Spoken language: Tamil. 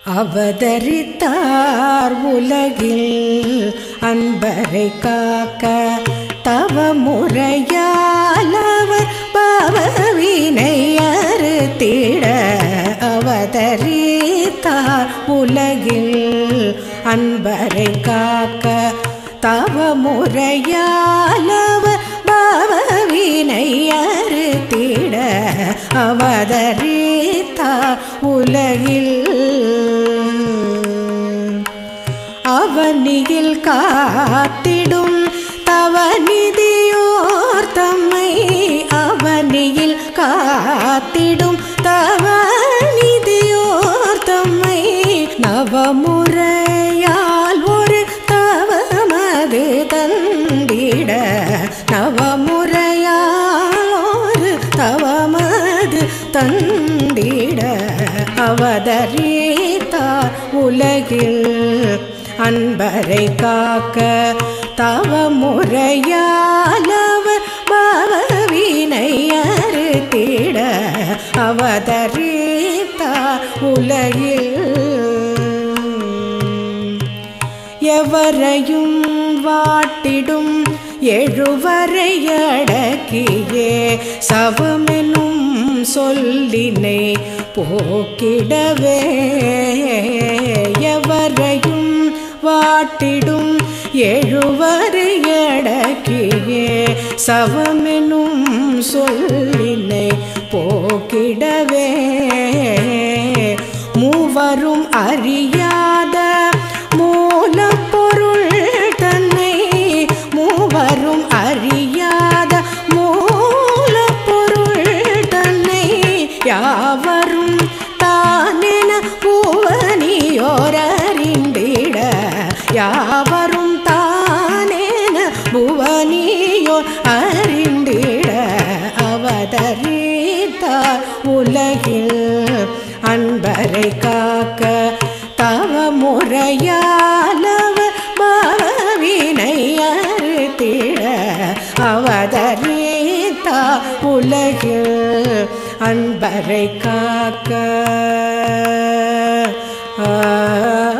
அவதரித்தார் உலகில் அன்பரை காக்க தவ முறையாலவர் பவவினை அறுத்திட அவதரித்தார் உலகில் அன்பரை காக்க தவ முறையாலவர் பவவினை அறுத்திட அவதரித்தார் உலகில் அவனியில் காத்திடும் தவநிதியோர் தம்மை அவனியில் காத்திடும் தவநிதியோர் தம்மை நவமுறையால் ஒரு தவமது தந்திட நவமுறையால் ஒரு தவமது தந்திட அவதரித்தார் உலகில் அன்பரை காக்க தவ முறையாலவர் பவவினை அறுத்திட அவதரித்தார் உலகில் எவரையும் வாட்டிடும் எழுவரையடக்கியே சவமெனும் சொல்லினை போக்கிடவே எவரையும் வாட்டிடும் எழுவரையடக்கியே சவமெனும் சொல்லினை போக்கிடவே மூவரும் அறியாத மூலப்பொருள் தன்னை மூவரும் அறியாத மூலப்பொருள் தன்னை யாவரும் தானென புவனியோரறிந்திட யாவரும் தானேன புவனியோர் அறிந்திட அவதரித்தார் உலகில் அன்பரை காக்க தவ முறையாலவர் பவவினை அறுத்திட அவதரித்தா உலகில் அன்பரை காக்க ஆ